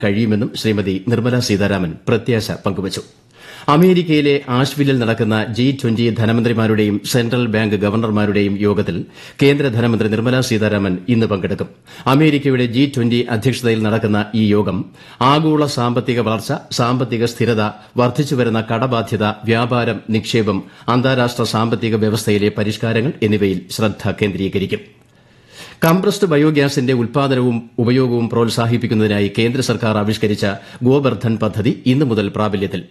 കഴിയുമെന്നും ശ്രീമതി നിർമ്മല സീതാരാമൻ പ്രത്യാശ പങ്കുവച്ചു അമേരിക്കയിലെ ആഷ്വില്ലിൽ നടക്കുന്ന ജി ട്വന്റി ധനമന്ത്രിമാരുടെയും സെൻട്രൽ ബാങ്ക് ഗവർണർമാരുടെയും യോഗത്തിൽ കേന്ദ്ര ധനമന്ത്രി നിർമ്മല സീതാരാമൻ ഇന്ന് പങ്കെടുക്കും അമേരിക്കയുടെ ജി ട്വന്റി അധ്യക്ഷതയിൽ നടക്കുന്ന ഈ യോഗം ആഗോള സാമ്പത്തിക വളർച്ച സാമ്പത്തിക സ്ഥിരത വർദ്ധിച്ചുവരുന്ന കടബാധ്യത വ്യാപാരം നിക്ഷേപം അന്താരാഷ്ട്ര സാമ്പത്തിക വ്യവസ്ഥയിലെ പരിഷ്കാരങ്ങൾ എന്നിവയിൽ ശ്രദ്ധ കേന്ദ്രീകരിക്കും കംപ്രസ്ഡ് ബയോഗ്യാസിന്റെ ഉൽപാദനവും ഉപയോഗവും പ്രോത്സാഹിപ്പിക്കുന്നതിനായി കേന്ദ്ര സർക്കാർ ആവിഷ്കരിച്ച ഗോബർധൻ പദ്ധതി ഇന്നു മുതൽ പ്രാബല്യത്തിൽ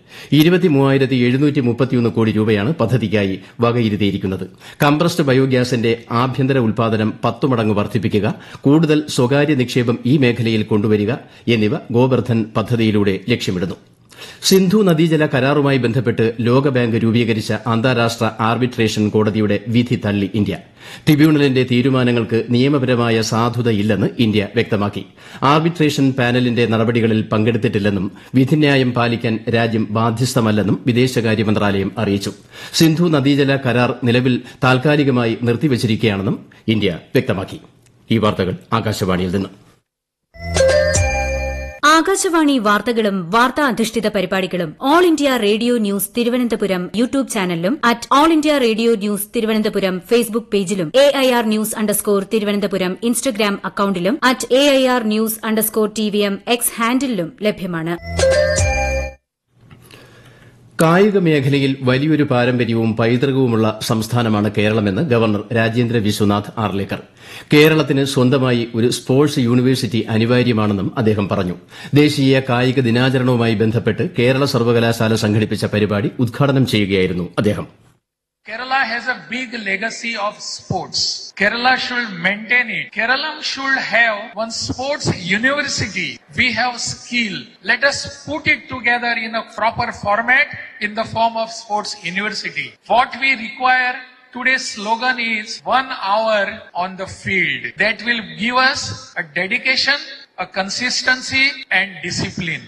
കോടി രൂപയാണ് പദ്ധതിക്കായി വകയിരുത്തിയിരിക്കുന്നത് കംപ്രസ്ഡ് ബയോഗ്യാസിന്റെ ആഭ്യന്തര ഉൽപാദനം പത്തു മടങ്ങ് വർദ്ധിപ്പിക്കുക കൂടുതൽ സ്വകാര്യ നിക്ഷേപം ഈ മേഖലയിൽ കൊണ്ടുവരിക എന്നിവ ഗോബർധൻ പദ്ധതിയിലൂടെ ലക്ഷ്യമിടുന്നു സിന്ധു നദീജല കരാറുമായി ബന്ധപ്പെട്ട് ലോകബാങ്ക് രൂപീകരിച്ച അന്താരാഷ്ട്ര ആർബിട്രേഷൻ കോടതിയുടെ വിധി തള്ളി ഇന്ത്യ ട്രിബ്യൂണലിന്റെ തീരുമാനങ്ങൾക്ക് നിയമപരമായ സാധുതയില്ലെന്ന് ഇന്ത്യ വ്യക്തമാക്കി ആർബിട്രേഷൻ പാനലിന്റെ നടപടികളിൽ പങ്കെടുത്തിട്ടില്ലെന്നും വിധിന്യായം പാലിക്കാൻ രാജ്യം ബാധ്യസ്ഥമല്ലെന്നും വിദേശകാര്യ മന്ത്രാലയം അറിയിച്ചു സിന്ധു നദീജല കരാർ നിലവിൽ താൽക്കാലികമായി നിർത്തിവച്ചിരിക്കുകയാണെന്നും ഇന്ത്യ വ്യക്തമാക്കി ഈ വാർത്തകൾ ആകാശവാണിയിൽ നിന്ന് ആകാശവാണി വാർത്തകളും വാർത്താ അധിഷ്ഠിത പരിപാടികളും all India radio news Thiruvananthapuram YouTube ചാനലിലും at all India radio news Thiruvananthapuram Facebook പേജിലും A I R news underscore Thiruvananthapuram Instagram അക്കൌണ്ടിലും at A I R news underscore T V M X ഹാൻഡിലും ലഭ്യമാണ് കായിക മേഖലയിൽ വലിയൊരു പാരമ്പര്യവും പൈതൃകവുമുള്ള സംസ്ഥാനമാണ് കേരളമെന്ന് ഗവർണർ രാജേന്ദ്ര വിശ്വനാഥ് ആർലേക്കർ കേരളത്തിന് സ്വന്തമായി ഒരു സ്പോർട്സ് യൂണിവേഴ്സിറ്റി അനിവാര്യമാണെന്നും അദ്ദേഹം പറഞ്ഞു ദേശീയ കായിക ദിനാചരണവുമായി ബന്ധപ്പെട്ട് കേരള സർവകലാശാല സംഘടിപ്പിച്ച പരിപാടി ഉദ്ഘാടനം ചെയ്യുകയായിരുന്നു അദ്ദേഹം Kerala has a big legacy of sports. Kerala should maintain it. Kerala should have one sports university. We have skill. Let us put it together in a proper format in the form of sports university. What we require Today's slogan is one hour on the field. That will give us a dedication, a consistency and discipline.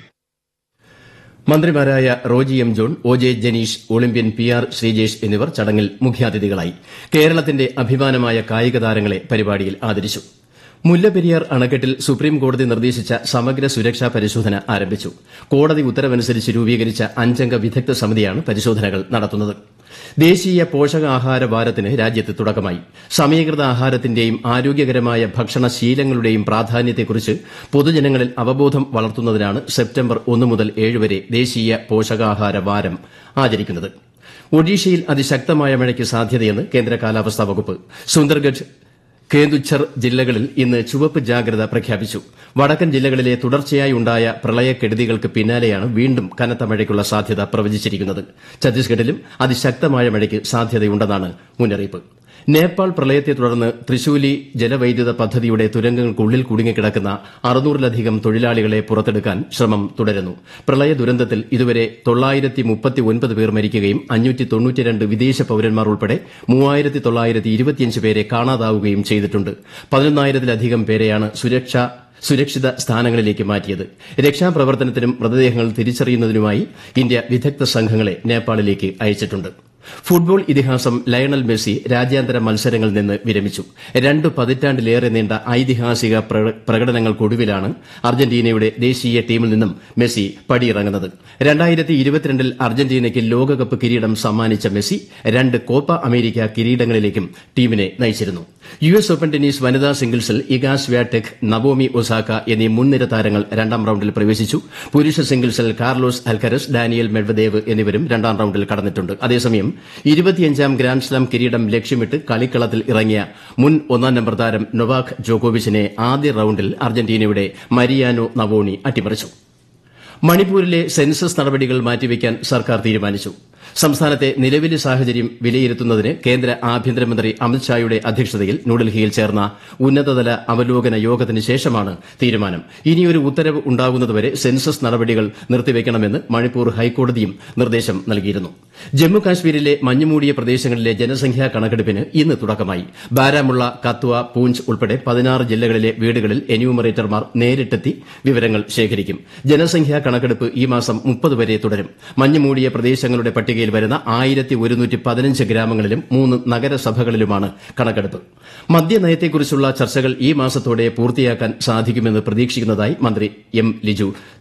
മന്ത്രിമാരായ Roji M John O J Janeesh Olympian P R Sreejesh എന്നിവർ ചടങ്ങിൽ മുഖ്യാതിഥികളായി കേരളത്തിന്റെ അഭിമാനമായ കായിക താരങ്ങളെ പരിപാടിയിൽ ആദരിച്ചു മുല്ലപ്പെരിയാർ അണക്കെട്ടിൽ സുപ്രീംകോടതി നിർദ്ദേശിച്ച സമഗ്ര സുരക്ഷാ പരിശോധന ആരംഭിച്ചു കോടതി ഉത്തരവനുസരിച്ച് രൂപീകരിച്ച അഞ്ചംഗ വിദഗ്ധ സമിതിയാണ് പരിശോധനകൾ നടത്തുന്നത് ദേശീയ പോഷകാഹാര വാരത്തിന് രാജ്യത്ത് തുടക്കമായി സമീകൃത ആഹാരത്തിന്റെയും ആരോഗ്യകരമായ ഭക്ഷണശീലങ്ങളുടെയും പ്രാധാന്യത്തെക്കുറിച്ച് പൊതുജനങ്ങളിൽ അവബോധം വളർത്തുന്നതിനാണ് സെപ്റ്റംബർ ഒന്ന് മുതൽ ഏഴ് വരെ ദേശീയ പോഷകാഹാര വാരം ആചരിക്കുന്നത് ഒഡീഷയിൽ അതിശക്തമായ മഴയ്ക്ക് സാധ്യതയെന്ന് കേന്ദ്ര കാലാവസ്ഥാ വകുപ്പ് സുന്ദർഗഡ് കേന്ദുഛർ ജില്ലകളിൽ ഇന്ന് ചുവപ്പ് ജാഗ്രത പ്രഖ്യാപിച്ചു വടക്കൻ ജില്ലകളിലെ തുടർച്ചയായി ഉണ്ടായ പ്രളയക്കെടുതികൾക്ക് പിന്നാലെയാണ് വീണ്ടും കനത്ത മഴയ്ക്കുള്ള സാധ്യത പ്രവചിച്ചിരിക്കുന്നത് ഛത്തീസ്ഗഡിലും അതിശക്തമായ മഴയ്ക്ക് സാധ്യതയുണ്ടെന്നാണ് മുന്നറിയിപ്പ് നേപ്പാൾ പ്രളയത്തെ തുടർന്ന് തൃശൂലി ജലവൈദ്യുത പദ്ധതിയുടെ തുരങ്കങ്ങൾക്കുള്ളിൽ കുടുങ്ങിക്കിടക്കുന്ന അറുന്നൂറിലധികം തൊഴിലാളികളെ പുറത്തെടുക്കാൻ ശ്രമം തുടരുന്നു പ്രളയ ദുരന്തത്തിൽ ഇതുവരെ തൊള്ളായിരത്തി മുപ്പത്തിയൊൻപത് പേർ മരിക്കുകയും അഞ്ഞൂറ്റി തൊണ്ണൂറ്റിരണ്ട് വിദേശ പൌരന്മാർ ഉൾപ്പെടെ മൂവായിരത്തി തൊള്ളായിരത്തി ഇരുപത്തിയഞ്ച് പേരെ കാണാതാവുകയും ചെയ്തിട്ടുണ്ട് പതിനൊന്നായിരത്തിലധികം പേരെയാണ് സുരക്ഷാ സുരക്ഷിത സ്ഥാനങ്ങളിലേക്ക് മാറ്റിയത് രക്ഷാപ്രവർത്തനത്തിനും മൃതദേഹങ്ങൾ തിരിച്ചറിയുന്നതിനുമായി ഇന്ത്യ വിദഗ്ധ സംഘങ്ങളെ നേപ്പാളിലേക്ക് അയച്ചിട്ടുണ്ട് ഫുട്ബോൾ ഇതിഹാസം ലയണൽ മെസ്സി രാജ്യാന്തര മത്സരങ്ങളിൽ നിന്ന് വിരമിച്ചു രണ്ട് പതിറ്റാണ്ടിലേറെ നീണ്ട ഐതിഹാസിക പ്രകടനങ്ങൾക്കൊടുവിലാണ് അർജന്റീനയുടെ ദേശീയ ടീമിൽ നിന്നും മെസ്സി പടിയിറങ്ങുന്നത് രണ്ടായിരത്തി ഇരുപത്തിരണ്ടിൽ അർജന്റീനയ്ക്ക് ലോകകപ്പ് കിരീടം സമ്മാനിച്ച മെസ്സി രണ്ട് കോപ്പ അമേരിക്ക കിരീടങ്ങളിലേക്കും ടീമിനെ നയിച്ചിരുന്നു യു എസ് ഓപ്പൺ ടെന്നീസ് വനിതാ സിംഗിൾസിൽ ഇഗാ സ്വാടെക് നവോമി ഒസാക്ക എന്നീ മുൻനിര താരങ്ങൾ രണ്ടാം റൌണ്ടിൽ പ്രവേശിച്ചു പുരുഷ സിംഗിൾസിൽ കാർലോസ് അൽക്കരസ് ഡാനിയൽ മെഡ്വദേവ് എന്നിവരും രണ്ടാം റൌണ്ടിൽ കടന്നിട്ടുണ്ട് അതേസമയം ഇരുപത്തിയഞ്ചാം ഗ്രാൻഡ്സ്ലാം കിരീടം ലക്ഷ്യമിട്ട് കളിക്കളത്തിൽ ഇറങ്ങിയ മുൻ ഒന്നാം നമ്പർ താരം നൊവാക് ജോക്കോവിച്ചിനെ ആദ്യ റൌണ്ടിൽ അർജന്റീനയുടെ മരിയാനോ നവോണി അട്ടിമറിച്ചു മണിപ്പൂരിലെ സെൻസസ് നടപടികൾ മാറ്റിവെക്കാൻ സർക്കാർ തീരുമാനിച്ചു സംസ്ഥാനത്തെ നിലവിലെ സാഹചര്യം വിലയിരുത്തുന്നതിന് കേന്ദ്ര ആഭ്യന്തരമന്ത്രി അമിത്ഷായുടെ അധ്യക്ഷതയിൽ ന്യൂഡൽഹിയിൽ ചേർന്ന ഉന്നതതല അവലോകന യോഗത്തിന് ശേഷമാണ് തീരുമാനം ഇനിയൊരു ഉത്തരവ് ഉണ്ടാകുന്നതുവരെ സെൻസസ് നടപടികൾ നിർത്തിവെക്കണമെന്ന് മണിപ്പൂർ ഹൈക്കോടതിയും നിർദ്ദേശം നൽകിയിരുന്നു ജമ്മു കാശ്മീരിലെ മഞ്ഞുമൂടിയ പ്രദേശങ്ങളിലെ ജനസംഖ്യാ കണക്കെടുപ്പിന് ഇന്ന് തുടക്കമായി ബാരാമുള്ള കത്വ പൂഞ്ച് ഉൾപ്പെടെ പതിനാറ് ജില്ലകളിലെ വീടുകളിൽ എന്യൂമറേറ്റർമാർ നേരിട്ടെത്തി വിവരങ്ങൾ ശേഖരിക്കും ജനസംഖ്യാ കണക്കെടുപ്പ് ഈ മാസം മുപ്പത് വരെ തുടരും മഞ്ഞുമൂടിയ പ്രദേശങ്ങളുടെ പട്ടിക പട്ടികയിൽ വരുന്ന ആയിരത്തി ഒരുന്നൂറ്റി പതിനഞ്ച് ഗ്രാമങ്ങളിലും മൂന്ന് നഗരസഭകളിലുമാണ് കണക്കെടുപ്പ് മദ്യനയത്തെക്കുറിച്ചുള്ള ചർച്ചകൾ ഈ മാസത്തോടെ പൂർത്തിയാക്കാൻ സാധിക്കുമെന്ന് പ്രതീക്ഷിക്കുന്നതായി മന്ത്രി എം ലിജു